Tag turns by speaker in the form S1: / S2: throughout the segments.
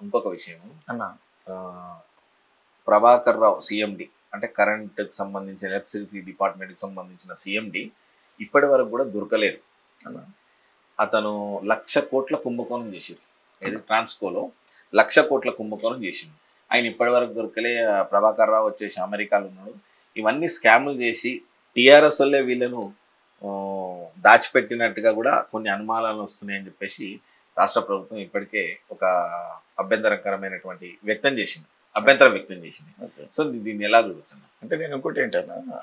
S1: ఇంకొక విషయం
S2: అన్న
S1: ఆ, ప్రభాకర్ రావు సిఎండి అంటే కరెంట్ సంబంధించిన ఎలక్ట్రిసిటీ డిపార్ట్మెంట్ కి సంబంధించిన సిఎండి ఇప్పటి వరకు కూడా దొరకలేదు
S2: అన్న.
S1: అతను లక్ష కోట్ల కుంభకోణం చేసిండు ఏది ట్రాన్స్కోలో లక్ష కోట్ల కుంభకోణం చేసిండు ఆయన ఇప్పటి వరకు దొరకలే ఆ, ప్రభాకర్ రావు వచ్చేసి అమెరికాలో ఉన్నాడు ఇవన్నీ స్కాములు చేసి టీఆర్ఎస్ వల్లే వీళ్ళను ఆ, దాచిపెట్టినట్టుగా కూడా కొన్ని అనుమానాలు వస్తున్నాయని చెప్పేసి రాష్ట్ర ప్రభుత్వం ఇప్పటికే ఒక అభ్యంతరకరమైనటువంటి వ్యక్తం చేసింది అభ్యంతరం వ్యక్తం చేసింది
S2: ఓకే.
S1: సో దీ- దీన్ని ఎలా చూడొచ్చు
S2: అంటే నేను ఇంకోటి ఏంటన్నా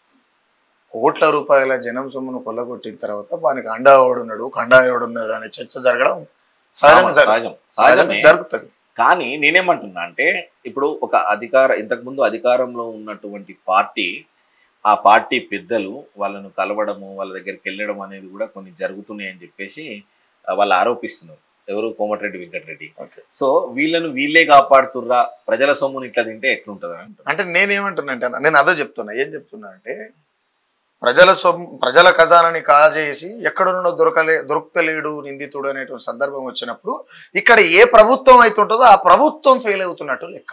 S2: కోట్ల రూపాయల జనం సొమ్మును కొల్లగొట్టిన తర్వాత వానికి అండా ఎవడున్నాడు కండా ఎవడున్నాడు అనే చర్చ జరగడం సహజంగా జరుగు-
S1: సహజం
S2: సహజంగా
S1: సహజమే
S2: జరుగుతుంది
S1: కానీ నేనేమంటున్నా అంటే ఇప్పుడు ఒక అధికార ఇంతకుముందు అధికారంలో ఉన్నటువంటి పార్టీ ఆ పార్టీ పెద్దలు వాళ్ళను కలవడము వాళ్ళ దగ్గరికి వెళ్ళడం అనేది కూడా కొన్ని జరుగుతున్నాయి అని చెప్పేసి ఆ, వాళ్ళు ఆరోపిస్తున్నారు ఎవరు కోమటిరెడ్డి వెంకటరెడ్డి
S2: ఓకే.
S1: సో వీళ్ళను వీళ్ళే కాపాడుతుర్రా ప్రజల సొమ్ముని ఇట్లా తింటే ఎట్లుంటది అని అంటున్నా.
S2: అంటే నేనేమంటున్నా అంటే అన్న, నేను అదే చెప్తున్నా ఏం చెప్తున్నా అంటే ప్రజల సొమ్ము ప్రజల ఖజానాని కాజేసి ఎక్కడున్నో దొరకలే దొరకలేడు నిందితుడు అనేటువంటి సందర్భం వచ్చినప్పుడు ఇక్కడ ఏ ప్రభుత్వం అయితే ఉంటుందో ఆ ప్రభుత్వం ఫెయిల్ అవుతున్నట్టు లెక్క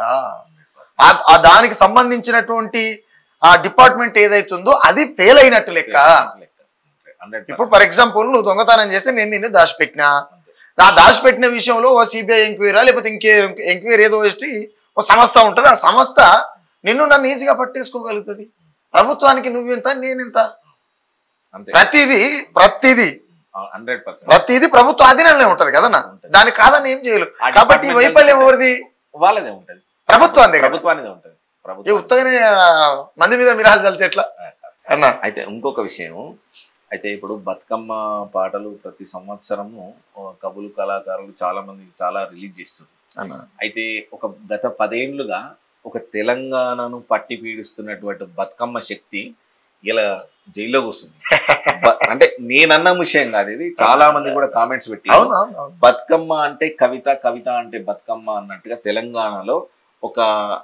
S2: ఆ- ఆ దానికి సంబంధించినటువంటి ఆ డిపార్ట్మెంట్ ఏదైతుందో అది ఫెయిల్ అయినట్టు లెక్క
S1: లెక్క. 100%
S2: ఇప్పుడు ఫర్ ఎగ్జాంపుల్ నువ్వు దొంగతనం చేస్తే నేను నిన్ను దాచిపెట్టినా నా దాచిపెట్టిన విషయంలో ఓ సిబిఐ ఎంక్వైరీ లేకపోతే ఇంకే ఎంక్వైరీ ఏదో వచ్చి ఓ సంస్థ ఉంటుంది ఆ సంస్థ నిన్ను నన్ను ఈజీగా పట్టేసుకోగలుగుతుంది ప్రభుత్వానికి నువ్వెంత నేనెంత
S1: అంతే
S2: ప్రతిదీ ప్రతిదీ
S1: హండ్రెడ్ పర్సెంట్
S2: ప్రతిదీ ప్రభుత్వ ఆధీనంలో ఉంటది కదన్నా దానికి కాదని ఏం చేయలేదు
S1: ఆ
S2: కాబట్టి ఈ
S1: department
S2: వైఫల్యం ఎవరిది
S1: వాళ్ళదే ఉంటది
S2: ప్రభుత్వాన్ని కదా
S1: ప్రభుత్వానిదే ఉంటది
S2: ఈ
S1: ప్రభుత్వం
S2: ఉత్తగానే ఆ, మంది మీద మిరాలు చల్లితే ఎట్లా అన్నా
S1: అయితే ఇంకొక విషయం అయితే ఇప్పుడు బతుకమ్మ పాటలు ప్రతి సంవత్సరము ఆ, కవులు కళాకారులు చాలా మంది చాలా రిలీజ్ చేస్తారు
S2: అన్నా
S1: అయితే ఒక గత పదేళ్లుగా ఒక తెలంగాణను పట్టి పీడిస్తున్నటువంటి బతుకమ్మ శక్తి ఇలా జైల్లోకి వస్తుంది బ- అంటే నేనన్న విషయం కాదు ఇది చాలా మంది కూడా కామెంట్స్ పెట్టి
S2: అవును అవును అవును.
S1: బతుకమ్మ అంటే కవిత కవిత అంటే బతుకమ్మ అన్నట్టుగా తెలంగాణలో ఒక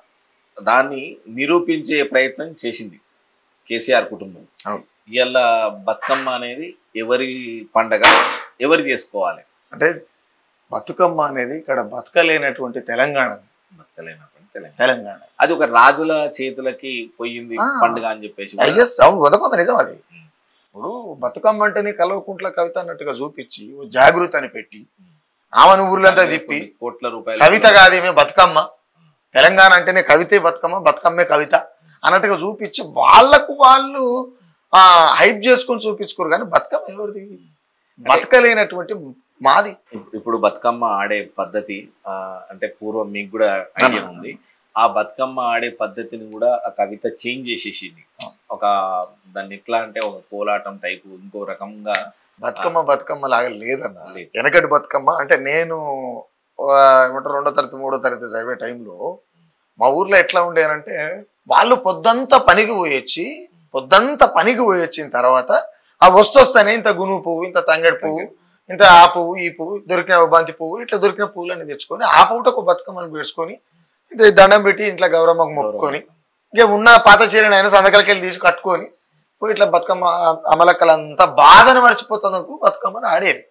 S1: దాన్ని నిరూపించే ప్రయత్నం చేసింది కేసీఆర్ కుటుంబం
S2: అవును.
S1: ఇవాళ బతుకమ్మ అనేది ఎవరి పండగ ఎవరు చేసుకోవాలి
S2: అంటే బతుకమ్మ అనేది ఇక్కడ బతకలేనటువంటి తెలంగాణ
S1: బతకలేనటువంటి తెలంగాణ
S2: తెలంగాణ
S1: అది ఒక రాజుల చేతులకి పోయింది
S2: ఆ.
S1: పండుగ అని చెప్పేసి కూడా
S2: ఐఎస్ అవును వదకొంత నిజం అది ఇప్పుడు బతుకమ్మ అంటేనే కల్వకుంట్ల కవిత అన్నట్టుగా చూపించి ఓ జాగృతి అని పెట్టి ఆమెను ఊర్లంతా తిప్పి
S1: కొన్ని కోట్ల రూపాయలు
S2: కవిత కాదు ఏమే బతుకమ్మ తెలంగాణ అంటేనే కవితే బతుకమ్మ బతుకమ్మే కవిత అన్నట్టుగా చూపించి వాళ్ళకు వాళ్ళు ఆ హైప్ చేసుకొని చూపించుకోరు కానీ బతుకమ్మ ఎవరిది బతకలేనటువంటి మాది
S1: ఇప్పుడు బతుకమ్మ ఆడే పద్ధతి ఆ, అంటే పూర్వం మీకు కూడా ఐడియా ఉంది ఆ బతుకమ్మ ఆడే పద్ధతిని కూడా ఆ కవిత చేంజ్ చేసేసింది ఒక దాన్ని ఎట్లా అంటే ఒక కోలాటం టైపు ఇంకో రకంగా
S2: బతుకమ్మ బతుకమ్మ లాగా లేదన్న
S1: లేదు.
S2: వెనకటి బతుకమ్మ అంటే నేను ఆ, ఏమంటారు రెండో తరగతి మూడో తరగతి చదివే టైంలో మా ఊర్లో ఎట్లా ఉండేనంటే వాళ్ళు పొద్దంతా పనికి పోయొచ్చి పొద్దంతా పనికి పోయొచ్చిన తర్వాత ఆ వస్తొస్తానే ఇంత గునుగు పువ్వు ఇంత తంగడి పువ్వు ఇంత ఆ పువ్వు ఈ పువ్వు దొరికిన బంతి పువ్వు ఇట్లా దొరికిన పువ్వులన్నీ తెచ్చుకొని ఆ పూటకు బతుకమ్మని పేర్చుకొని ఇంత దండం పెట్టి ఇంట్లో గౌరమ్మకు మొక్కుకొని ఇక ఉన్న పాత చీరని అయినా సందకలకి వెళ్ళి తీసి కట్టుకొని పోయి ఇట్లా బతుకమ్మ అమలక్కలంతా బాధను మర్చిపోతున్నందుకు బతుకమ్మని ఆడేది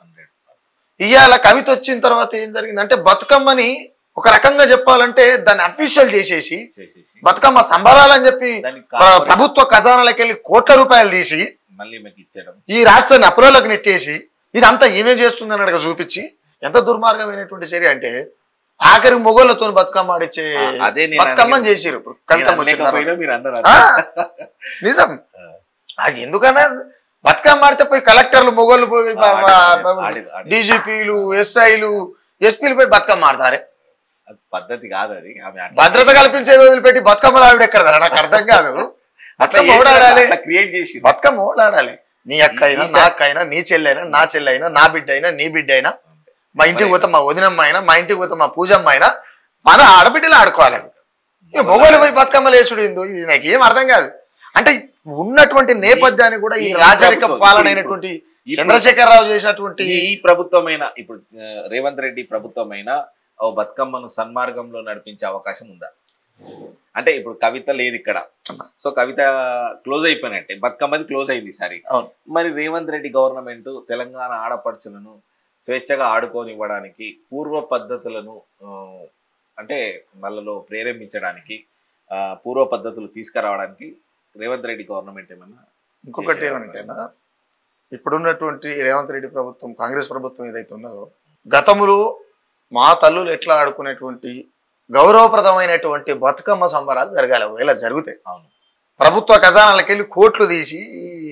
S2: ఇవాళ కవిత వచ్చిన తర్వాత ఏం జరిగింది అంటే బతుకమ్మని ఒక రకంగా చెప్పాలంటే దాన్ని అఫీషియల్ చేసేసి
S1: చేసేసి
S2: బతుకమ్మ సంబరాలని చెప్పి
S1: దాన్ని
S2: ప్ర-
S1: కార్పొరేట్
S2: ప్రభుత్వ ఖజానాలకు వెళ్ళి కోట్ల రూపాయలు తీసి
S1: మళ్ళీ మీకు ఇచ్చేయడం
S2: ఈ రాష్ట్రాన్ని అప్పులోకి నెట్టేసి ఇదంతా ఏమేం చేస్తుంది అన్నట్టుగా చూపించి ఎంత దుర్మార్గమైనటువంటి చర్య అంటే ఆఖరి మొగోళ్ళతో బతుకమ్మ ఆడిచ్చే
S1: ఆ, అదే నేను
S2: బతుకమ్మని
S1: అనేది.
S2: చేసిరు ఇప్పుడు కవితం
S1: నేను
S2: వచ్చిన తర్వాత.
S1: అనలేకపోయినా మీరు అన్నారు
S2: ఆ,
S1: అది.
S2: నిజం
S1: ఆ.
S2: అది ఎందుకన్నా బతుకమ్మ ఆడితే పోయి కలెక్టర్లు మొగోళ్ళు పోయి
S1: ఆడిరు, ఆడిరు, ఆడిరు.
S2: డీజీపీలు ఎస్ఐలు ఎస్పీలు పోయి బతుకమ్మ ఆడతారే
S1: అది పద్ధతి కాదు అది ఆమె అట్లా
S2: భద్రత కల్పించేది వదిలిపెట్టి బతుకమ్మ ఆవిడ ఎక్కడ నాకు అర్థం కాదు
S1: అట్లా
S2: బతుకమ్మ ఓడాడాలి
S1: క్రియేట్ చేసి
S2: బతుకమ్మ ఓడాడాలి నీ అక్క అయినా నా అక్క అయినా నీ చెల్లి అయినా నా చెల్లి అయినా నా బిడ్డ అయినా నీ బిడ్డ అయినా మా ఇంటికి పోతే మా వదినమ్మ అయినా మా ఇంటికి పోతే మా పూజమ్మ అయినా మన ఆడబిడ్డలు ఆడుకోవాలి అది. ఇక మొగోళ్ళు పోయి బతుకమ్మ లేచుడు ఏందో ఇది నాకు ఏం అర్థం కాదు అంటే ఉన్నటువంటి నేపథ్యాన్ని కూడా ఈ
S1: ఈ
S2: రాజరిక
S1: ప్రభుత్వం,
S2: పాలన
S1: ఇప్పుడు-
S2: అయినటువంటి
S1: ఈ
S2: చంద్రశేఖరరావు చేసినటువంటి
S1: ఈ ఈ ప్రభుత్వమైన ఇప్పుడు ఆ, రేవంత్ రెడ్డి ప్రభుత్వమైన ఓ బతుకమ్మను సన్మార్గంలో నడిపించే అవకాశం ఉందా అంటే ఇప్పుడు కవిత లేదు ఇక్కడ సో కవిత క్లోజ్ అయిపోయినట్టే బతుకమ్మది క్లోజ్ అయింది ఈసారి
S2: అవును.
S1: మరి రేవంత్ రెడ్డి గవర్నమెంట్ తెలంగాణ ఆడపడుచులను స్వేచ్ఛగా ఆడుకోనివ్వడానికి పూర్వ పద్ధతులను ఆ, అంటే వాళ్ళలో ప్రేరేపించడానికి ఆ, పూర్వ పద్ధతులు తీసుకురావడానికి రేవంత్ రెడ్డి గవర్నమెంట్ ఏమన్నా
S2: ఇంకొకటి
S1: చేసే
S2: ఏమంటేనా ఇప్పుడున్నటువంటి రేవంత్ రెడ్డి ప్రభుత్వం కాంగ్రెస్ ప్రభుత్వం ఏదైతే ఉన్నదో గతములో మా తల్లులు ఎట్లా ఆడుకునేటువంటి గౌరవప్రదమైనటువంటి బతుకమ్మ సంబరాలు జరగాలి ఒకవేళ జరుగుతాయి
S1: అవును
S2: ప్రభుత్వ ఖజానాలకు వెళ్ళి కోట్లు తీసి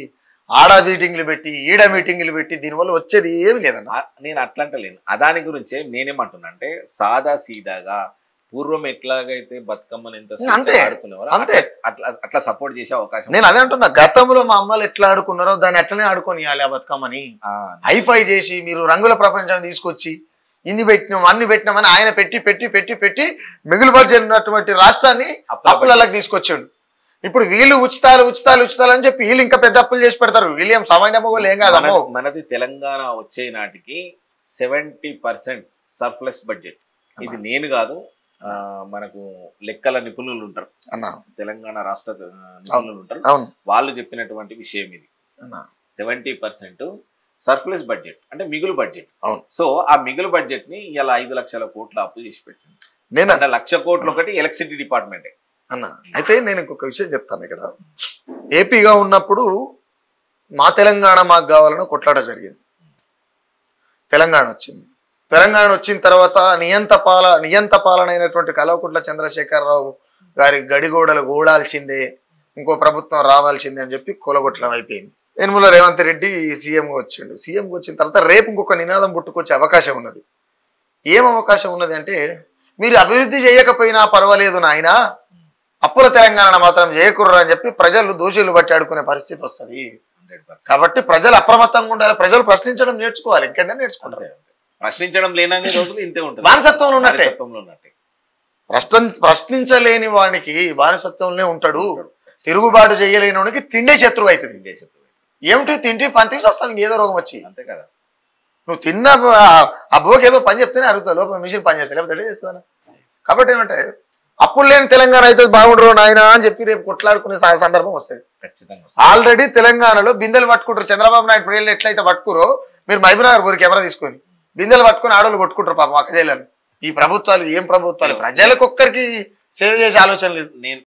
S2: ఆడ మీటింగ్లు పెట్టి ఈడ మీటింగ్లు పెట్టి దీనివల్ల వచ్చేది ఏమి లేదన్న
S1: ఆ- నేను అట్లా అంటలేను అదాని గురించే నేనేమంటున్నా అంటే సాదా సీదాగా పూర్వం ఎట్లాగైతే బతుకమ్మని ఎంత స్వేచ్ఛగా
S2: అంతే.
S1: ఆడుకునేవారో
S2: అంతే.
S1: అట్లా అట్లా సపోర్ట్ చేసే అవకాశం
S2: నేను అదే అంటున్నా గతంలో మా అమ్మలు ఎట్లా ఆడుకున్నారో దాన్ని అట్లనే ఆడుకొని ఆ బతుకమ్మని
S1: ఆ,
S2: హైఫై చేసి మీరు రంగుల ప్రపంచం తీసుకొచ్చి ఇన్ని పెట్టినాం అన్ని పెట్టినామని ఆయన పెట్టి పెట్టి పెట్టి పెట్టి మిగులుపరిచినటువంటి రాష్ట్రాన్ని
S1: అప్పుల
S2: అప్పులకి తీసుకొచ్చాడు ఇప్పుడు వీళ్ళు ఉచితాలు ఉచితాలు ఉచితాలు అని చెప్పి వీళ్ళు ఇంకా పెద్ద అప్పులు చేసి పెడతారు వీళ్ళు ఏం సామాన్య మొగోళ్ళు ఏం కాదమ్మో
S1: మన- మనది తెలంగాణ వచ్చే నాటికి సెవెంటీ పర్సెంట్ సర్ప్లస్ బడ్జెట్ ఇది నేను కాదు ఆ, మనకు లెక్కల నిపుణులు ఉంటారు
S2: అన్న
S1: తెలంగాణ రాష్ట్ర ఆ, నిపుణులు ఉంటారు
S2: అవును
S1: వాళ్ళు చెప్పినటువంటి విషయం ఇది
S2: అన్న
S1: సెవెంటీ పర్సెంట్ సర్ప్లస్ బడ్జెట్ అంటే మిగులు బడ్జెట్
S2: అవును.
S1: సో ఆ మిగులు బడ్జెట్ ని ఇలా ఐదు లక్షల కోట్ల అప్పు చేసి పెట్టింది
S2: నేను
S1: అంటే లక్ష కోట్లు ఒకటి ఎలక్ట్రిసిటీ డిపార్ట్మెంటే
S2: అన్న అయితే నేను ఇంకొక విషయం చెప్తాను ఇక్కడ ఏపీగా ఉన్నప్పుడు మా తెలంగాణ మాకు కావాలని కొట్లాట జరిగింది తెలంగాణ వచ్చింది తెలంగాణ వచ్చిన తర్వాత నియంత పాల నియంత పాలనైనటువంటి కల్వకుంట్ల చంద్రశేఖరరావు గారి గడిగోడలు గోడాల్సిందే ఇంకో ప్రభుత్వం రావాల్సిందే అని చెప్పి కూలగొట్టడం అయిపోయింది యనమల రేవంత్ రెడ్డి సీఎంగా వచ్చిండు సీఎంగా వచ్చిన తర్వాత రేపు ఇంకొక నినాదం పుట్టుకొచ్చే అవకాశం ఉన్నది ఏం అవకాశం ఉన్నది అంటే మీరు అభివృద్ధి చేయకపోయినా పర్వాలేదు నాయనా అప్పుల తెలంగాణ మాత్రం చేయకూడరు అని చెప్పి ప్రజలు దోషులు బట్టి ఆడుకునే పరిస్థితి వస్తుంది
S1: హండ్రెడ్ పర్సెంట్
S2: కాబట్టి ప్రజలు అప్రమత్తంగా ఉండాలి ప్రజలు ప్రశ్నించడం నేర్చుకోవాలి ఇంకంటే నేర్చుకుంటారు
S1: ప్రశ్నించడం లేనన్ని రోజులు ఇంతే ఉంటుంది
S2: బానిసత్వంలో ఉన్నట్టే
S1: బానిసత్వంలో ఉన్నట్టే
S2: ప్రశ్న ప్రశ్నించలేని వానికి బానిసత్వంలోనే ఉంటాడు తిరుగుబాటు చేయలేని వానికి తిండే శత్రువు అవుతుంది
S1: ఇంకే శత్రువు.
S2: ఏమిటి తింటే పంతికి వస్తాను ఏదో రోగం వచ్చి
S1: అంతే కదా
S2: నువ్వు తిన్న అబ్బోకి ఏదో పని చెప్తేనే అరుగుతుంది లోపల మిషన్ పని చేస్తా లేకపోతే ఎట్లా చేస్తుందా కాబట్టి ఏమంటే అప్పుడు లేని తెలంగాణ అయితే బాగుండరు నాయన అని చెప్పి రేపు కొట్లాడుకునే స- సందర్భం వస్తుంది
S1: ఖచ్చితంగా వస్తుంది.
S2: ఆల్రెడీ తెలంగాణలో బిందెలు పట్టుకుంటారు చంద్రబాబు నాయుడు పిల్లలు ఎట్లయితే పట్టుకురో మీరు మహబూబ్నగర్ ఊరి కెమెరా తీసుకొని బిందెలు పట్టుకుని ఆడోళ్ళు కొట్టుకుంటారు పాపం అక్క జైలను ఈ ప్రభుత్వాలు ఏం ప్రభుత్వాలు ప్రజలకు ఒక్కరికి సేవ చేసే ఆలోచన లేదు
S1: నేను